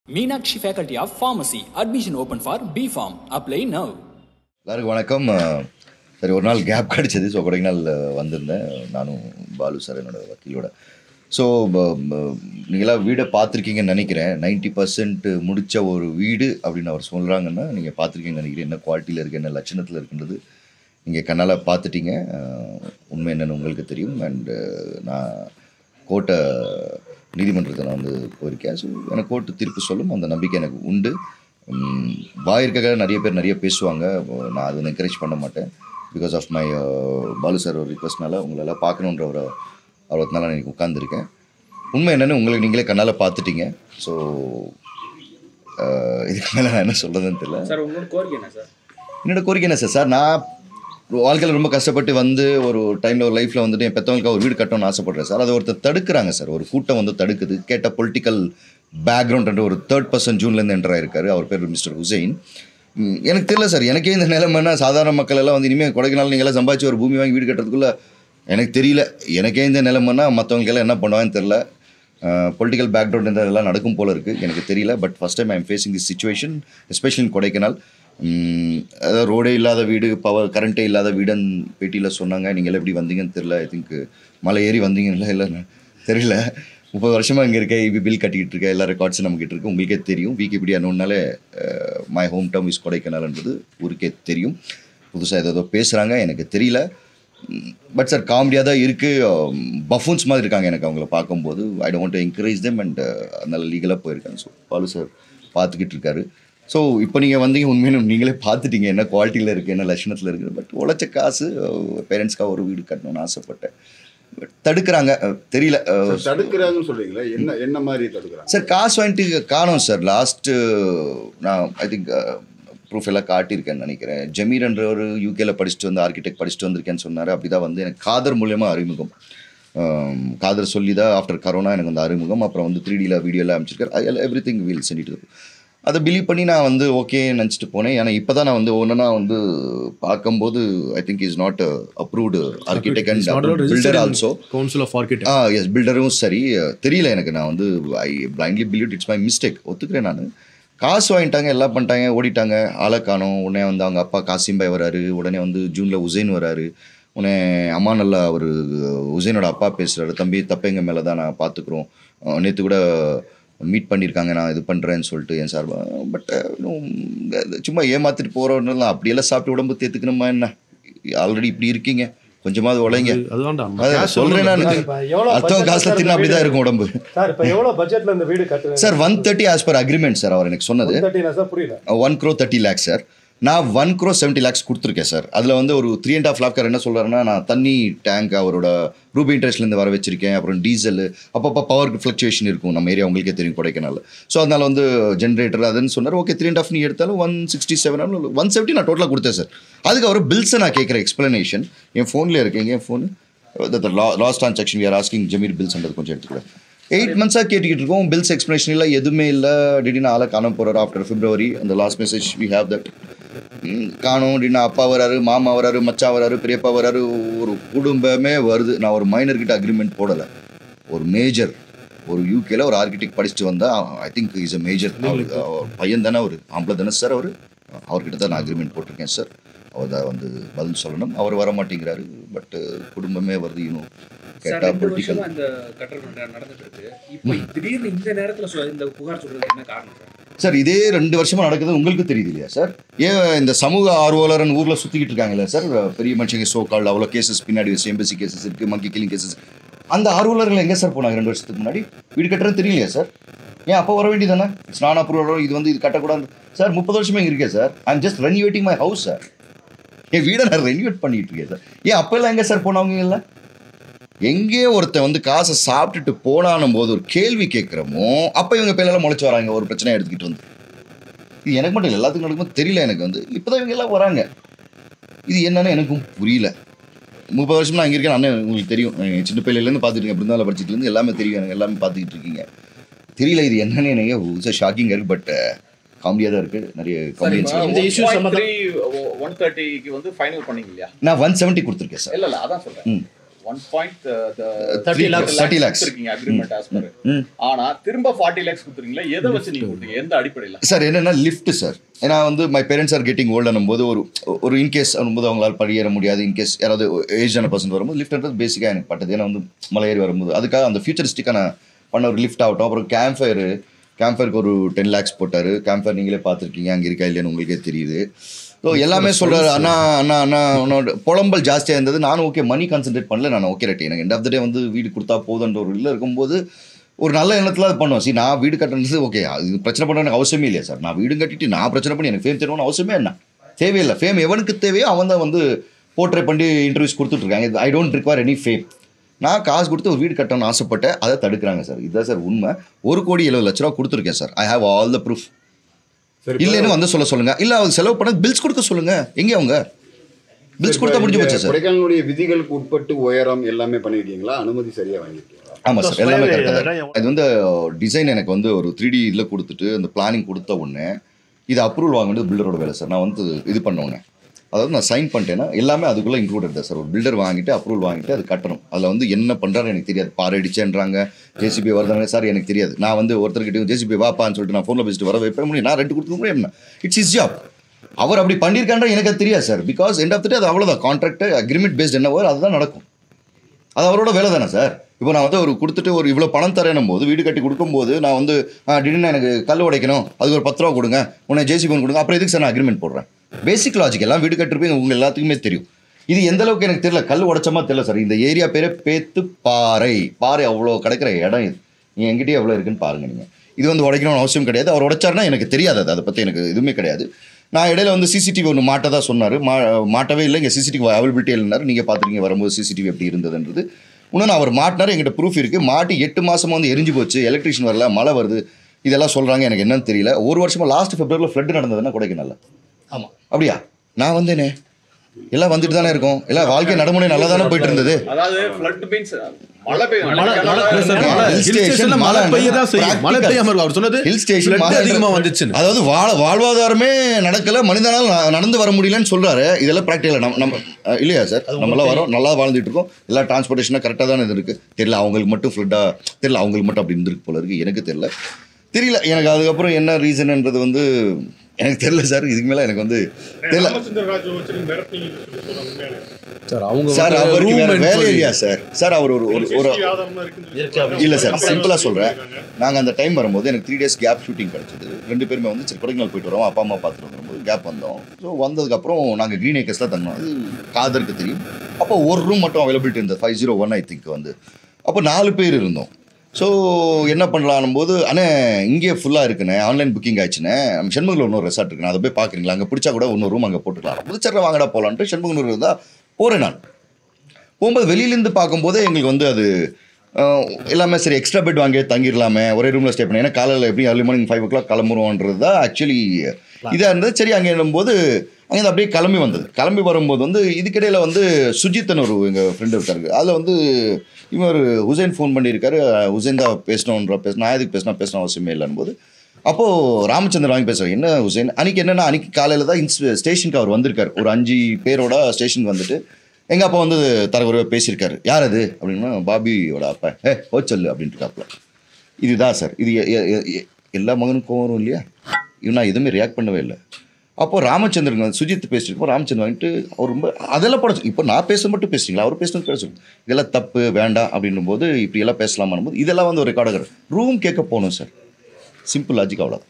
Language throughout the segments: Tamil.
Meenakshi Faculty of Pharmacy. Admission open for B Farm. Apply now. எல்லாருக்கும் வணக்கம் அஹ், சரி ஒரு நாள் கேப் கிடச்சிது ஸோ கொடைக்கானல் அஹ், வந்திருந்தேன் நானும் பாலு சார் என்னோட வக்கீலோட ஸோ நீங்களாம் வீடை பார்த்துருக்கீங்கன்னு நினைக்கிறேன் நைன்ட்டி பர்சன்ட் முடித்த ஒரு வீடு அப்படின்னு அவர் சொல்கிறாங்கன்னா நீங்கள் பார்த்துருக்கீங்கன்னு நினைக்கிறேன் என்ன குவாலிட்டியில் இருக்குது என்ன லட்சணத்தில் இருக்குன்றது நீங்கள் கண்ணால் பார்த்துட்டீங்க அஹ், உண்மை என்னென்னு உங்களுக்கு தெரியும் அண்டு நான் கோர்ட்டை நீதிமன்றத்தில் நான் வந்து போயிருக்கேன் ஸோ எனக்கு கோர்ட்டு தீர்ப்பு சொல்லும் அந்த நம்பிக்கை எனக்கு உண்டு உம், வாயிருக்காக நிறைய பேர் நிறைய பேசுவாங்க நான் அதை என்கரேஜ் பண்ண மாட்டேன் because of my Balu sir ஒரு ரிக்வஸ்ட்னால உங்களெல்லாம் பார்க்கணுன்ற ஒரு அறுபத்தினால நான் இன்னைக்கு உட்காந்துருக்கேன் உண்மை என்னென்னு உங்களுக்கு நீங்களே கண்ணால் பார்த்துட்டீங்க ஸோ இதுக்கு மேலே நான் என்ன சொல்கிறதுன்னு தெரியல சார் உங்களோட கோரிக்கை என்ன சார் என்னோட கோரிக்கை என்ன சார் சார் நான் வாழ்க்கையில் ரொம்ப கஷ்டப்பட்டு வந்து ஒரு டைமில் ஒரு லைஃப்பில் வந்துட்டு என் பெற்றவங்களுக்கு ஒரு வீடு கட்டணும்னு ஆசைப்படுறேன் சார் அதை ஒருத்தர் தடுக்கிறாங்க சார் ஒரு கூட்டம் வந்து தடுக்குது கேட்ட பொலிட்டிக்கல் பேக்ரவுண்ட் ஒரு தேர்ட் பர்சன் ஜூன்லேருந்து என்டர் ஆயிருக்காரு அவர் பேர் மிஸ்டர் ஹுசைன் ம், எனக்கு தெரியல சார் எனக்கே இந்த நிலைமைன்னா சாதாரண மக்கள் எல்லாம் வந்து இனிமேல் கொடைக்கானல் நீங்களாம் சம்பாதிச்சு ஒரு பூமி வாங்கி வீடு கட்டுறதுக்குள்ள எனக்கு தெரியல எனக்கே இந்த நிலைமைன்னா மற்றவங்க எல்லாம் என்ன பண்ணுவாங்கன்னு தெரில பொலிட்டிக்கல் பேக்ரவுண்ட் இந்த இதெல்லாம் நடக்கும் போல இருக்குது எனக்கு தெரியல but first time I am facing this situation especially in Kodaikanal um, அதாவது ரோடே இல்லாத வீடு பவர் கரண்ட்டே இல்லாத வீடுன்னு பேட்டியில் சொன்னாங்க நீங்கள் எப்படி வந்தீங்கன்னு தெரியல ஐ திங்க் மலை ஏறி வந்தீங்களா இல்லை தெரியல முப்பது வருஷமாக இங்கே இருக்க இபி பில் கட்டிக்கிட்டு இருக்க எல்லா ரெக்கார்ட்ஸும் நம்மகிட்ட இருக்கு உங்களுக்கே தெரியும் விக்கிபீடியா நோன்னாலே மை ஹோம் டவுன் இஸ் கொடைக்கானல்ன்றது ஊருக்கே தெரியும் புதுசாக ஏதோ பேசுகிறாங்க எனக்கு தெரியல பட் சார் காமெடியாக தான் இருக்குது பஃபூன்ஸ் மாதிரி இருக்காங்க எனக்கு அவங்கள பார்க்கும்போது I don't encourage them and அதனால் லீகலாக போயிருக்காங்க ஸோ பாலு சார் பார்த்துக்கிட்டு இருக்காரு ஸோ இப்போ நீங்கள் வந்தீங்க உண்மையிலும் நீங்களே பார்த்துட்டீங்க என்ன குவாலிட்டியில் இருக்குது என்ன லட்சணத்தில் இருக்குது பட் உழைச்ச காசு பேரண்ட்ஸ்க்காக ஒரு வீடு கட்டணும்னு ஆசைப்பட்டேன் பட் தடுக்கிறாங்க அஹ், தெரியல அஹ், சார், தடுக்கிறாங்கன்னு சொல்றீங்களா என்ன என்ன மாதிரி தடுக்கிறாங்க சார் காசு வாங்கிட்டு காணோம் சார் லாஸ்ட்டு நான் ஐ திங்க் ப்ரூஃப் எல்லாம் காட்டியிருக்கேன்னு நினைக்கிறேன் ஜமீர்ன்ற ஒரு யூகேல படிச்சுட்டு வந்து ஆர்கிடெக்ட் படிச்சுட்டு வந்திருக்கேன்னு சொன்னார் அப்படி தான் வந்து எனக்கு காதர் மூலயமா அறிமுகம் ஆம், காதர் சொல்லி தான் ஆஃப்டர் கரோனா எனக்கு வந்து அறிமுகம் அப்புறம் வந்து த்ரீ டியில் வீடியோலாம் அமைச்சிருக்காரு எவ்ரி திங் வீல் சென்டிட்டு அதை பிலீவ் பண்ணி நான் வந்து ஓகே நினச்சிட்டு போனேன் ஏன்னா இப்போ தான் நான் வந்து ஒன்றுனா வந்து பார்க்கும்போது I think is not approved architect It's not and allowed builder registered in also Council of Architects. ஆ எஸ் பில்டரும் சரி தெரியல எனக்கு நான் வந்து I blindly believe it's my mistake ஒத்துக்கிறேன் நான் காசு வாங்கிட்டாங்க எல்லாம் பண்ணிட்டாங்க ஓடிட்டாங்க ஆளை காணோம் உடனே வந்து அவங்க அப்பா காசிம்பாய் வராரு உடனே வந்து ஜூனில் உசைன் வராரு உடனே அம்மா நல்லா அவர் உசைனோட அப்பா பேசுகிறாரு தம்பி தப்பு எங்கள் மேலே தான் நான் பார்த்துக்குறோம் நேற்று கூட மீட் பண்ணியிருக்காங்க நான் இது பண்ணுறேன்னு சொல்லிட்டு என் சார்பாக பட் சும்மா ஏமாத்திட்டு போகிறோம்லாம் அப்படியெல்லாம் சாப்பிட்டு உடம்பு தேத்துக்கணுமா என்ன ஆல்ரெடி இப்படி இருக்கீங்க கொஞ்சமாவது உழைங்க அதுதான்டா, நம்ம அதான் cash சொல்றேன் நான் எவ்வளவு இப்ப எவ்வளவு அடுத்தவங்க budget காசுல சார் தின்னா இந்த அப்படிதான் வீடு? இருக்கும் உடம்பு சார் இப்போ எவ்வளோ பட்ஜெட்ல இந்த வீடு கட்டுவேன் sir one thirty as per agreement sir அவர் எனக்கு சொன்னது தேர்ட்டினா சார் புரியல one crore thirty lakhs sir நான் ஒன் க்ரோ செவன்ட்டி லேக்ஸ் கொடுத்துருக்கேன் சார் அதில் வந்து ஒரு த்ரீ அண்ட் ஆஃப் லேக்கர் என்ன சொல்கிறாருன்னா நான் தண்ணி டேங்க் அவரோட ரூபி இன்ட்ரெஸ்ட்லேருந்து வர வச்சிருக்கேன் அப்புறம் டீசல் அப்பப்போ பவர் ஃப்ளக்சுவேஷன் இருக்கும் நம்ம ஏரியா உங்களுக்கே தெரியும் கொடைக்கானல் ஸோ அதனால் வந்து ஜென்ரேட்டர் அதுன்னு சொன்னார் ஓகே த்ரீ அண்ட் ஆஃப் நீ எடுத்தாலும் one sixty seven one seventy நான் டோட்டலாக கொடுத்தேன் சார் அதுக்கு அவர் பில்ஸை நான் கேட்குற எக்ஸ்ப்ளனேஷன் என் ஃபோனில் இருக்கீங்க என் phone last transaction we are asking Jameer பில்ஸ்ன்றது கொஞ்சம் எடுத்துக்கூட எயிட் மந்த்ஸாக கேட்டுக்கிட்டு இருக்கோம் பில்ஸ் எக்ஸ்ப்ளனேஷன் இல்லை எதுவுமே இல்லை திடீர்னு ஆளை காண போகிறார் ஆஃப்டர் பிப்ரவரி அந்த last message we have that காணும் திடீர்னு அப்பா வராரு மாமா வராரு மச்சா வராரு பெரியப்பா வராரு ஒரு குடும்பமே வருது நான் ஒரு மைனர்கிட்ட அக்ரிமெண்ட் போடலை ஒரு மேஜர் ஒரு யூகேல ஒரு ஆர்கிடெக்ட் படிச்சுட்டு வந்தா I think is a major பையன் தானே அவர் ஆம்பளை தானே சார் அவர் அவர்கிட்ட தான் நான் அக்ரிமெண்ட் போட்டிருக்கேன் சார் அவர் தான் வந்து பதில் சொல்லணும் அவர் வர மாட்டேங்கிறாரு பட் குடும்பமே வருது இன்னும் சார் கேட்டா ரெண்டு பொலிட்டிக்கல் வருஷமா இந்த கட்டடம் நட- நடந்துட்டு இருக்கு இப்போ திடீர்னு இந்த நேரத்துல சொ- இந்த புகார் சொல்றதுக்கு என்ன காரணம் சார் சார் இதே ரெண்டு வருஷமா நடக்குது உங்களுக்கு தெரியுது இல்லையா சார் ஏன் இந்த சமூக ஆர்வலர்னு ஊர்ல சுத்திக்கிட்டு இருக்காங்கல்ல சார் பெரிய மனுஷங்க சோ கால் அவ்வளோ கேசஸ் பின்னாடி வச்சு எம்பசி கேசஸ் இருக்கு மங்கி கில்லிங் கேசஸ் அந்த ஆர்வலர்கள் எங்க சார் போனாங்க ரெண்டு வருஷத்துக்கு முன்னாடி வீடு கட்டுறது தெரியலையா சார் ஏன் அப்போ வர வேண்டியதானே இட்ஸ் நான் அப்ரூவல் இது வந்து இது கட்டக்கூடாது சார் முப்பது வருஷமா இங்க இருக்கேன் sir I am just renovating my house sir என் வீடை நான் ரெனியூவேட் பண்ணிட்டு இருக்கேன் சார் ஏன் அப்போ எல்லாம் எங்க சார் போனவங்க இல்லை எங்கே ஒருத்தன் வந்து காசை சாப்பிட்டுட்டு போனானும் போது ஒரு கேள்வி கேட்குறோமோ அப்போ இவங்க பேரெல்லாம் முளைச்சு வராங்க ஒரு பிரச்சனையை எடுத்துக்கிட்டு வந்து இது எனக்கு மட்டும் இல்லை எல்லாத்துக்கும் நடக்கும்போது தெரியல எனக்கு வந்து இப்போதான் இவங்க எல்லாம் வராங்க இது என்னன்னு எனக்கும் புரியல முப்பது வருஷம் நான் இங்கே இருக்கேன் அண்ணன் உங்களுக்கு தெரியும் என் சின்ன பிள்ளையிலேருந்து பார்த்துட்டு பிருந்தாவில் படிச்சுட்டு எல்லாமே தெரியும் எனக்கு எல்லாமே பார்த்துக்கிட்டு இருக்கீங்க தெரியல இது என்னன்னு எனக்கு ஷாக்கிங்காக இருக்குது பட் காமெடியாக தான் இருக்குது நிறைய காமெடியன்ஸ் இந்த issue சம்மந்தம்- ஒன் தேர்ட்டிக்கு வந்து ஃபைனல் பண்ணீங்க இல்லையா நான் ஒன் செவன்ட்டி கொடுத்துருக்கேன் சார் இல்ல இல்ல அதான் சொல்றேன் ம் one point Three lakhs. 30 lakhs. இருக்கீங்க அக்ரிமெண்ட் ஆஸ் பர் ஆனா திரும்ப ஃபார்ட்டி லேக்ஸ் கொடுத்துறீங்களா எதை வச்சு நீங்க கொடுத்தீங்க எந்த அடிப்படையில சார் என்னென்னா லிஃப்ட் சார் ஏன்னா வந்து my parents are getting old போது ஒரு ஒரு இன்கேஸ் வரும்போது அவங்களால படியேற முடியாது இன்கேஸ் யாராவது ஏஜான பர்சன் வரும்போது லிஃப்ட்ன்றது பேசிக்காக எனக்கு பட்டது ஏன்னா வந்து மலை ஏறி வரும்போது அதுக்காக அந்த ஃபியூச்சரிஸ்டிக்காக நான் பண்ண ஒரு லிஃப்ட் ஆகட்டும் அப்புறம் கேம்ப் ஃபயர் கேம்ப் ஃபயருக்கு ஒரு டென் லேக்ஸ் போட்டார் கேம்ப் ஃபயர் நீங்களே பார்த்துருக்கீங்க அங்கே இருக்கா இல்லையான்னு உங்களுக்கே தெரியுது ஸோ எல்லாமே சொல்கிறாரு அண்ணா அண்ணா அண்ணா உன்னோட புலம்பல் ஜாஸ்தியாக இருந்தது நானும் ஓகே மணி கான்சென்ட்ரேட் பண்ணல நான் ஓகே ரைட் எனக்கு எண்ட் ஆஃப் த டே வந்து வீடு கொடுத்தா போதுன்ற ஒரு இல்லை இருக்கும்போது ஒரு நல்ல எண்ணத்தில் அது பண்ணுவோம் சி நான் வீடு கட்டுறது ஓகே அது பிரச்சனை பண்ண எனக்கு அவசியமே இல்லையா சார் நான் வீடு கட்டிட்டு நான் பிரச்சனை பண்ணி எனக்கு ஃபேம் தரணும்னு அவசியமே என்ன தேவையில்லை ஃபேம் எவனுக்கு தேவையோ அவன் தான் வந்து போர்ட்ரே பண்ணி இன்டர்வியூஸ் கொடுத்துட்ருக்காங்க I don't require any fame நான் காசு கொடுத்து ஒரு வீடு கட்டணும்னு ஆசைப்பட்டேன் அதை தடுக்கிறாங்க சார் இதுதான் சார் உண்மை ஒரு கோடி எழுபது லட்ச ரூபா கொடுத்துருக்கேன் sir I have all the proof சரி இல்லைன்னு வந்து சொல்ல சொல்லுங்க இல்லை அவங்க செலவு பண்ண பில்ஸ் கொடுக்க சொல்லுங்க எங்கே அவங்க பில்ஸ் கொடுத்தா முடிஞ்சு போச்சு சார் கொடைக்கானலுடைய விதிகளுக்கு உட்பட்டு உயரம் எல்லாமே பண்ணிருக்கீங்களா அனுமதி சரியா வாங்கிருக்கீங்களா ஆமாம் சார் எல்லாமே Smile கரெக்டாக இடம் இது வந்து டிசைன் எனக்கு வந்து ஒரு த்ரீ டி இதில் கொடுத்துட்டு அந்த பிளானிங் கொடுத்த உடனே இது அப்ரூவல் வாங்க வேண்டியது பில்டரோட வேலை சார் நான் வந்து இது பண்ண உடனே அதாவது நான் சைன் பண்ணிட்டேன்னா எல்லாமே அதுக்குள்ளே இன்க்ளூடட் தான் சார் ஒரு பில்டர் வாங்கிட்டு அப்ரூவல் வாங்கிட்டு அது கட்டணும் அதில் வந்து என்ன பண்ணுறாரு எனக்கு தெரியாது பாறை அடிச்சேன்றாங்க ஜேசிபி வருதாங்க சார் எனக்கு தெரியாது நான் வந்து ஒருத்தர்கிட்ட ஜேசிபி வாப்பான்னு சொல்லிட்டு நான் ஃபோனில் பேசிட்டு வர வைப்பேன் முடியும் நான் ரெண்டு கொடுக்க முடியும் என்ன இட்ஸ் இஸ் ஜாப் அவர் அப்படி பண்ணியிருக்கான்றா எனக்கு அது தெரியாது sir because end of the day அது அவ்வளோதான் கான்ட்ராக்ட் அக்ரிமெண்ட் பேஸ்ட் என்னவோ அதுதான் நடக்கும் அது அவரோட வேலை தானே சார் இப்போ நான் வந்து ஒரு கொடுத்துட்டு ஒரு இவ்வளோ பணம் தரேனும் போது வீடு கட்டி கொடுக்கும்போது நான் வந்து ஆ, திடீர்னு எனக்கு கல் உடைக்கணும் அதுக்கு ஒரு பத்து ரூபா கொடுங்க உன்னை ஜேசிபி கொடுங்க அப்புறம் எதுக்கு சார் நான் அக்ரிமெண்ட் போடுறேன் பேசிக் லாஜிக் எல்லாம் வீடு கட்டிருப்பீங்க உங்க எல்லாத்துக்குமே தெரியும் இது எந்த அளவுக்கு எனக்கு தெரியல கல் உடைச்சமா தெரியல சார் இந்த ஏரியா பேரே பேத்து பாறை பாறை அவ்வளோ கிடைக்கிற இடம் இது நீ எங்கிட்டே எவ்வளோ இருக்குன்னு பாருங்க நீங்கள் இது வந்து உடைக்கணும்னு அவசியம் கிடையாது அவர் உடைச்சாருன்னா எனக்கு தெரியாது அது அதை பற்றி எனக்கு எதுவுமே கிடையாது நான் இடையில வந்து சிசிடிவி ஒன்று மாட்ட தான் சொன்னார் மா மாட்டவே இல்லை இங்கே சிசிடிவி அவைலபிலிட்டி இல்லைனாரு நீங்கள் பார்த்துருக்கீங்க வரும்போது சிசிடிவி எப்படி இருந்ததுன்றது இன்னொன்று அவர் மாட்டினார் எங்கிட்ட ப்ரூஃப் இருக்குது மாட்டி எட்டு மாசமா வந்து எரிஞ்சு போச்சு எலக்ட்ரிஷியன் வரல மழை வருது இதெல்லாம் சொல்கிறாங்க எனக்கு என்னன்னு தெரியல ஒரு வருஷமா லாஸ்ட் ஃபெப்ரவரியில் ஃப்ளட் நடந்ததுன்னா கொடைக்கானல்ல ஆமாம் அப்படியா நான் வந்தேனே எல்லாம் வந்துட்டு தானே இருக்கும் எல்லாம் வாழ்க்கை நடைமுறை நல்லா தானே போயிட்டு இருந்தது அதாவது ஃப்ளட் மீன்ஸ் மழை பெய்யும் மழை மழை இல்ல சார், மழை. Hill Hill station, stationல மழை மழை பெய்ய தான் செய்யும். மழை practical. பெய்யாம இருக்கும். அவர் சொன்னது ஹில் ஸ்டேஷன் flood அதிகமா வந்துச்சுன்னு. அதாவது வாழ வாழ்வாதாரமே நடக்கல மனிதனால் ந- நடந்து வர முடியலன்னு சொல்றாரு இதெல்லாம் ப்ராக்டிக்கல் நம்ம நம்ம அஹ், இல்லையா சார் நம்மளாம் வரோம் நல்லா வாழ்ந்துட்டு இருக்கோம் எல்லா டிரான்ஸ்போர்ட்டேஷனாக கரெக்டாக தானே இது இருக்கு தெரியல அவங்களுக்கு மட்டும் ஃப்ளட்டா தெரியல அவங்களுக்கு மட்டும் அப்படி இருந்திருக்கு போல இருக்கு எனக்கு தெரியல தெரியல எனக்கு அதுக்கப்புறம் என்ன ரீசன்ன்றது வந்து எனக்கு தெரியல சார் இதுக்கு மேலே எனக்கு வந்து தெரியல சார் அவங்க சார் வந்து அவருக்கு room வேற and வேலை சொல்லி- இல்லையா சார் சார் அவர் ஒரு ஒரு ஒரு இல்ல சார் சிம்பிளா சொல்றேன் நாங்க அந்த டைம் வரும்போது எனக்கு த்ரீ டேஸ் கேப் ஷூட்டிங் கிடைச்சது ரெண்டு பேருமே வந்து சரி கொடைக்கானல் போயிட்டு வரோம் அப்பா அம்மா பார்த்துட்டு வரும்போது கேப் வந்தோம் ஸோ வந்ததுக்கப்புறம் நாங்கள் க்ரீன் ஏக்கர்ஸ் தான் தங்கினோம் அது காதருக்கு தெரியும் அப்போ ஒரு ரூம் மட்டும் அவைலபிலிட்டி இருந்தது five zero one I think வந்து அப்போ நாலு பேர் இருந்தோம் ஸோ என்ன பண்ணலான்னும் போது அண்ணே இங்கே ஃபுல்லாக இருக்குண்ணே ஆன்லைன் புக்கிங் ஆயிடுச்சுண்ணே நம்ம செண்பகத்தில் இன்னொரு ரெசார்ட் இருக்குண்ணே அதை போய் பார்க்குறீங்களா அங்கே பிடிச்சா கூட இன்னொரு ரூம் அங்கே போட்டுக்கலாம் புதுச்சேரில் வாங்கடா போகலான்ட்டு செண்பகனூர் இருந்தால் போகிறேன் நான் போகும்போது வெளியிலேருந்து பார்க்கும்போது எங்களுக்கு வந்து அது அஹ், எல்லாமே சரி எக்ஸ்ட்ரா பெட் வாங்கி தங்கிடலாமே ஒரே ரூமில் ஸ்டே பண்ணி ஏன்னா காலையில் எப்படி early morning five o'clock கிளம்புறோன்றது தான் ஆக்சுவலி இதாக இருந்தது சரி அங்கே போது அங்கேருந்து அப்படியே கிளம்பி வந்தது கிளம்பி வரும்போது வந்து இதுக்கிடையில் வந்து சுஜித்னு ஒரு எங்கள் ஃப்ரெண்டு இருக்காரு அதில் வந்து இவர் ஹுசைன் ஃபோன் பண்ணியிருக்காரு ஹுசைன் தான் பேசணுன்ற பேச நான் எதுக்கு பேசினா பேசணும் அவசியமே இல்லைன்னு போது அப்போது ராமச்சந்திரன் வாங்கி பேசுகிறேன் என்ன ஹுசைன் அன்றைக்கி என்னென்னா அன்றைக்கி காலையில் தான் இன்ஸ் ஸ்டேஷனுக்கு அவர் வந்திருக்காரு ஒரு அஞ்சு பேரோட ஸ்டேஷனுக்கு வந்துட்டு எங்கள் அப்பா வந்து தரகுறையாக பேசியிருக்காரு யார் அது அப்படின்னா பாபியோட அப்பா ஏ ஓ சொல்லு அப்படின்ட்டு இருக்காப்புல இதுதான் சார் இது எ- எ- எ- எ- எல்லா மகனுக்கும் வரும் இல்லையா இவன் நான் எதுவுமே ரியாக்ட் பண்ணவே இல்லை அப்போ ராமச்சந்திரன் வந்து சுஜித் பேசிட்டு ராமச்சந்திரன் வந்துட்டு அவர் ரொம்ப அதெல்லாம் படம் இப்போ நான் பேச மட்டும் பேசுறீங்களா அவர் பேசுனது பேசணும் இதெல்லாம் தப்பு வேண்டாம் அப்படின்னும் போது இப்படி எல்லாம் பேசலாமான் போது இதெல்லாம் வந்து ஒரு ரெக்கார்டு ரூம் கேட்க போகணும் சார் சிம்பிள் லாஜிக் அவ்வளோ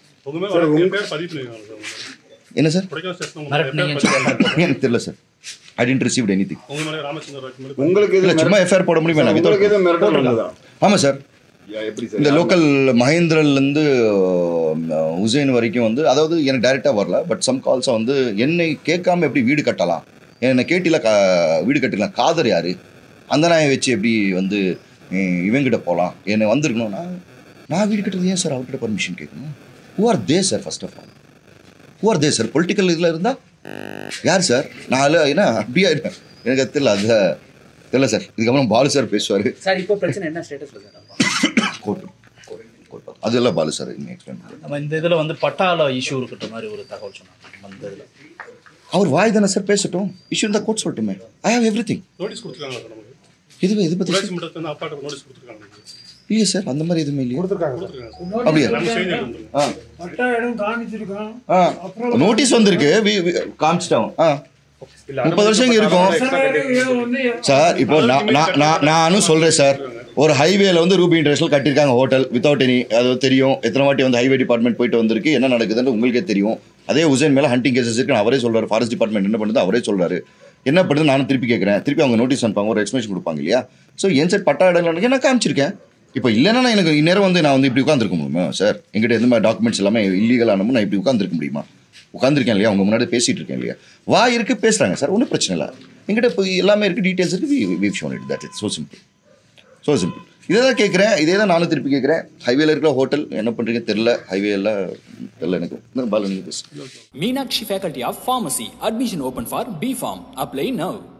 என்ன சார் எனக்கு தெரியல sir I didn't received anything உங்களுக்கு இல்லை எது சும்மா எஃப்ஐஆர் போட முடியுமா நான் உங்களுக்கு எதுவும் without- மிரட்டல் வந்ததா ஆமாம் சார் யா, எப்படி இந்த சார் லோக்கல் மகேந்திரன்லேருந்து உசைன் வரைக்கும் வந்து அதாவது எனக்கு டைரெக்டாக வரல பட் சம் கால்ஸை வந்து என்னை கேட்காம எப்படி வீடு கட்டலாம் என்னை கேட்டில கா வீடு கட்டிக்கலாம் காதர் யார் அந்த நாயை வச்சு எப்படி வந்து அஹ், இவங்கிட்ட போகலாம் என்னை வந்திருக்கணும் நான் நான் வீடு கட்டுறது ஏன் சார் அவர்கிட்ட பர்மிஷன் கேட்கணும் who are they sir first of all who are they sir political இதில் இருந்தால் யார் சார் நான் அதில் என்ன அப்படியா இருக்கேன் எனக்கு அது தெரியல அது தெரியல சார் இதுக்கப்புறம் பாலு சார் பேசுவார் சார் இப்போ பிரச்சனை என்ன ஸ்டேட்டஸ்ல சார் கோர்ட்டு கோர்ட் அதெல்லாம் பாலு சார் இன்னும் எக்ஸ்பிளைன் பண்ணுறேன் நம்ம இந்த இதில் வந்து பட்டாள இஷ்யூ இருக்கிற மாதிரி ஒரு தகவல் சொன்னாங்க நம்ம இந்த இதில் அவர் வாய் தானே சார் பேசட்டும் இஷ்யூ இருந்தால் கோர்ட் சொல்லட்டுமே ஐ ஹவ் எவ்ரி திங் இது இது பற்றி ஊராட்சி மன்றத்துல இருந்து அப்பாட்ட நோட்டீஸ் கொடுத்துருக்காங்க இல்லையே சார் அந்த மாதிரி எதுவுமே இல்லையா கொடுத்துருக்காங்க சார் அப்படியா நம்ம செய்தி வந்துருங்க ஆ பட்டா இடம் காமிச்சிருக்கான் ஆ நோட்டீஸ் வந்திருக்கு வி- வி- காமிச்சிட்டோம் ஆ இல்ல முப்பது வருஷம் இங்க இருக்கும் வந்து சார் இப்போ நான் நான் நான் நானும் சொல்கிறேன் சார் ஒரு ஹைவேல வந்து ரூபி இன்டர்நேஷனல் கட்டியிருக்காங்க ஹோட்டல் வித்தவுட் எனி அது தெரியும் எத்தனை வாட்டி வந்து ஹைவே டிபார்ட்மெண்ட் போயிட்டு வந்திருக்கு என்ன நடக்குதுன்னு உங்களுக்கே தெரியும் அதே உசேன் மேலே ஹண்டிங் கேசஸ் இருக்கு அவரே சொல்றாரு ஃபாரஸ்ட் டிபார்ட்மெண்ட் என்ன பண்ணுது அவரே சொல்றாரு என்ன பண்ணுது நானும் திருப்பி கேட்குறேன் திருப்பி அவங்க நோட்டீஸ் அனுப்பாங்க ஒரு எக்ஸ்பிளேஷன் கொடுப்பாங்க இல்லையா ஸோ என் சைட் பட்டா இடங்கள் நான் காமிச்சிருக்கேன் இப்போ இல்லைன்னா நான் எனக்கு இந்நேரம் வந்து நான் வந்து இப்படி உட்காந்துருக்க முடியுமா சார் எங்கிட்ட எந்த மாதிரி டாக்குமெண்ட்ஸ் எல்லாமே இல்லீகலானமும் நான் இப்படி உட்காந்துருக்க முடியுமா உட்காந்துருக்கேன் இல்லையா அவங்க முன்னாடி பேசிட்டு இருக்கேன் இல்லையா வா இருக்கு பேசுறாங்க சார் ஒன்றும் பிரச்சனை இல்லை எங்கிட்ட இப்போ எல்லாமே இருக்கு டீட்டெயில்ஸ் இருக்கு we shown it that it so simple so simple இதே தான் கேட்குறேன் இதே தான் நானும் திருப்பி கேட்குறேன் ஹைவேல இருக்கிற ஹோட்டல் என்ன பண்ணுறீங்க தெரில ஹைவே எல்லாம் தெரில எனக்கு பாலு நீங்கள் பேசு Meenakshi Faculty of Pharmacy. Admission open for B Farm. Apply now.